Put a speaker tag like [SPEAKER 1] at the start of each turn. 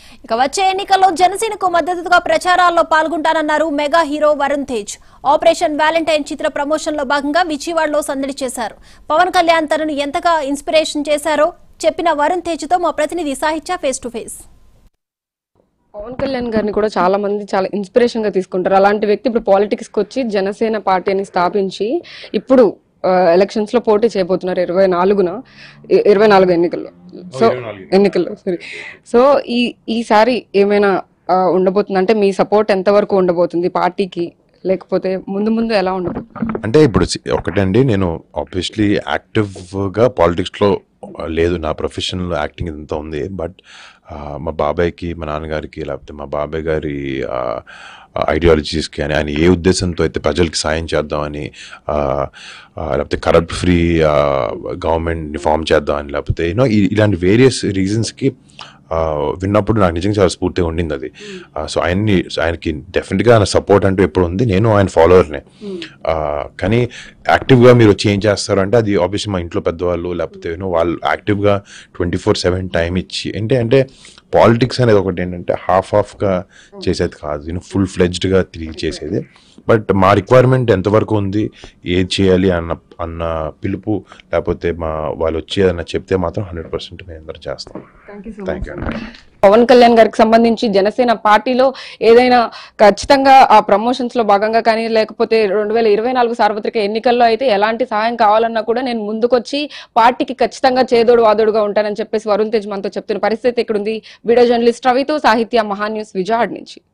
[SPEAKER 1] ఇక వచ్చే ఎన్నికల్లో జనసేనకు మద్దతుగా ప్రచారాల్లో పాల్గొంటానన్నారు mega hero Varun Tej Operation Valentine చిత్ర ప్రమోషన్ లో భాగంగా విజయవాడలో సందడి చేశారు పవన్ కళ్యాణ్ తనను ఎంతగా ఇన్స్పిరేషన్ చేశారో చెప్పిన వరుణ్ తేజ్ తో మా ప్రతినిధి Sahitya face to face
[SPEAKER 2] Pavan Kalyan గారిని కూడా చాలా మంది చాలా ఇన్స్పిరేషన్ గా తీసుకుంటారు అలాంటి వ్యక్తి ఇప్పుడు పాలిటిక్స్ కి వచ్చి జనసేన పార్టీని స్థాపించి ఇప్పుడు ఎలక్షన్స్ లో పోటీ చేయబోతున్నారు ఇరవై నాలుగున ఇ- ఇరవై నాలుగు ఎన్నికల్లో సో ఎన్నికల్లో సారీ సో ఈ ఈసారి ఏమైనా ఆ, ఉండబోతుంది అంటే మీ సపోర్ట్ ఎంత వరకు ఉండబోతుంది పార్టీకి లేకపోతే ముందు ముందు ఎలా ఉండబోతుంది
[SPEAKER 3] అంటే ఇప్పుడు సి- ఒకటండి నేను ఆబ్వియస్లీ యాక్టివ్గా పాలిటిక్స్లో లేదు నా ప్రొఫెషనల్ యాక్టింగ్ ఇదంతా ఉంది బట్ మా బాబాయ్కి మా నాన్నగారికి లేకపోతే మా బాబాయ్ గారి ఐడియాలజీస్కి అని ఆయన ఏ ఉద్దేశంతో అయితే ప్రజలకి సాయం చేద్దామని ఆ, ఆ, లేకపోతే కరప్ట్ ఫ్రీ గవర్నమెంట్ని ఫామ్ చేద్దామని లేకపోతే యూనో ఇలాంటి వేరియస్ రీజన్స్కి విన్నప్పుడు నాకు నిజంగా చాలా స్ఫూర్తిగా ఉండింది అది సో ఆయన్ని ఆయనకి డెఫినెట్గా ఆయన సపోర్ట్ అంటూ ఎప్పుడు ఉంది నేను ఆయన ఫాలోవర్నే కానీ యాక్టివ్గా మీరు వచ్చి ఏం చేస్తారు అంటే అది ఆబ్వియస్లీ మా ఇంట్లో పెద్దవాళ్ళు లేకపోతే యూనో వాళ్ళు యాక్టివ్గా ట్వంటీ ఫోర్ సెవెన్ టైం ఇచ్చి అంటే అంటే పాలిటిక్స్ అనేది ఒకటి ఏంటంటే హాఫ్ హాఫ్గా చేసేది కాదు నేను ఫుల్ ఫ్లెడ్జ్డ్గా తిరిగి చేసేది బట్ మా రిక్వైర్మెంట్ ఎంతవరకు ఉంది ఏది చేయాలి అన్న అన్న పిలుపు లేకపోతే మా వాళ్ళు వచ్చి ఏదన్నా చెప్తే మాత్రం హండ్రెడ్ పర్సెంట్ మేము అందరం చేస్తాం థ్యాంక్ యూ అండి
[SPEAKER 2] పవన్ కళ్యాణ్ గారికి సంబంధించి జనసేన పార్టీలో ఏదైనా ఖచ్చితంగా ఆ ప్రమోషన్స్ లో భాగంగా కానీ లేకపోతే రెండు వేల ఇరవై నాలుగు సార్వత్రిక ఎన్నికల్లో అయితే ఎలాంటి సహాయం కావాలన్నా కూడా నేను ముందుకొచ్చి పార్టీకి ఖచ్చితంగా చేదోడు వాదోడుగా ఉంటానని చెప్పేసి వరుణ్ తేజ్ మనతో చెప్తున్న పరిస్థితి ఇక్కడ ఉంది వీడియో జర్నలిస్ట్ రవితో సాహిత్య మహా న్యూస్ విజయవాడ నుంచి